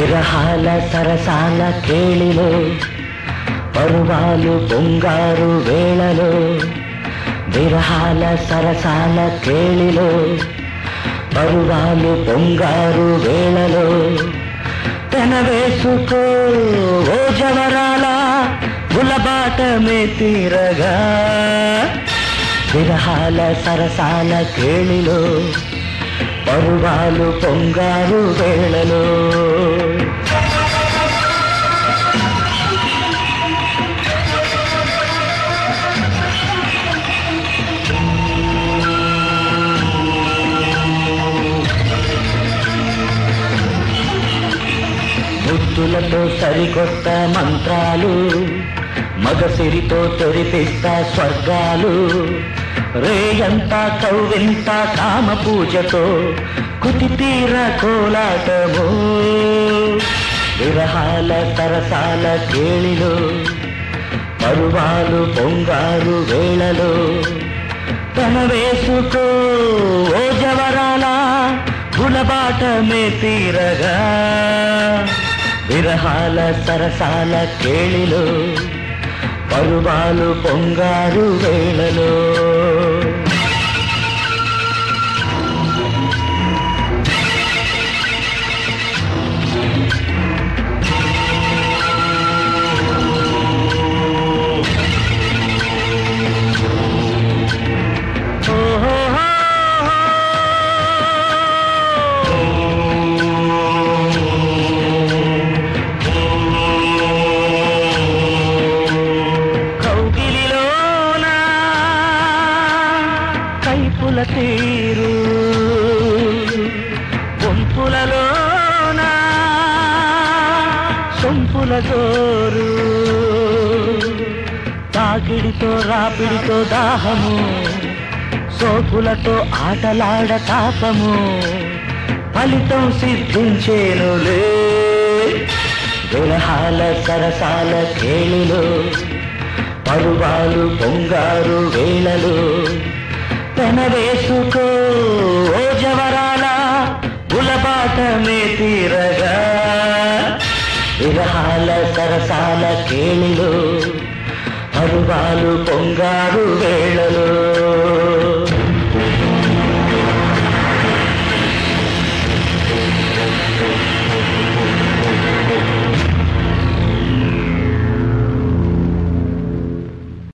విరహాల సరసాల కేళిలో పరువాలు పొంగారు వేళలో విరహాల సరసాల కేళిలో పరువాలు పొంగారు వేళలో పెనవేసుకో ఓ జవరాల గులబాటమే తీరగా విరహాల సరసాల కేళిలో పరువాలు పొంగారు వేళలో ముద్దులతో సరికొత్త మంత్రాలు మగసిరితో తెరిపిస్తా స్వర్గాలు రేయంతా కౌవింత కామ పూజతో కుతి తీర కోలాటము విరహాల సరసాల కేళిలో పరువాలు పొంగారు వేళలో తన వేసుకో ఓ జవరాల గులబాటమే తీరగా విరహాల సరసాల కేళిలో పరువాలు పొంగారు వేళలో కౌగిలిలోన కైపుల తీరు గుంపులలోన సొంపుల జోరు తాకిడితో రాపిడితో దాహము సోకులతో ఆటలాడ తాపము ఫలితం సిద్ధించేనులే విరహాల సరసాల కేళిలో పరువాలు పొంగారు వేళలు పెనవేసుకో ఓ జవరాల గులబాటమే తీరగా విరహాల సరసాల కేళిలో పరువాలు పొంగారు వేళలో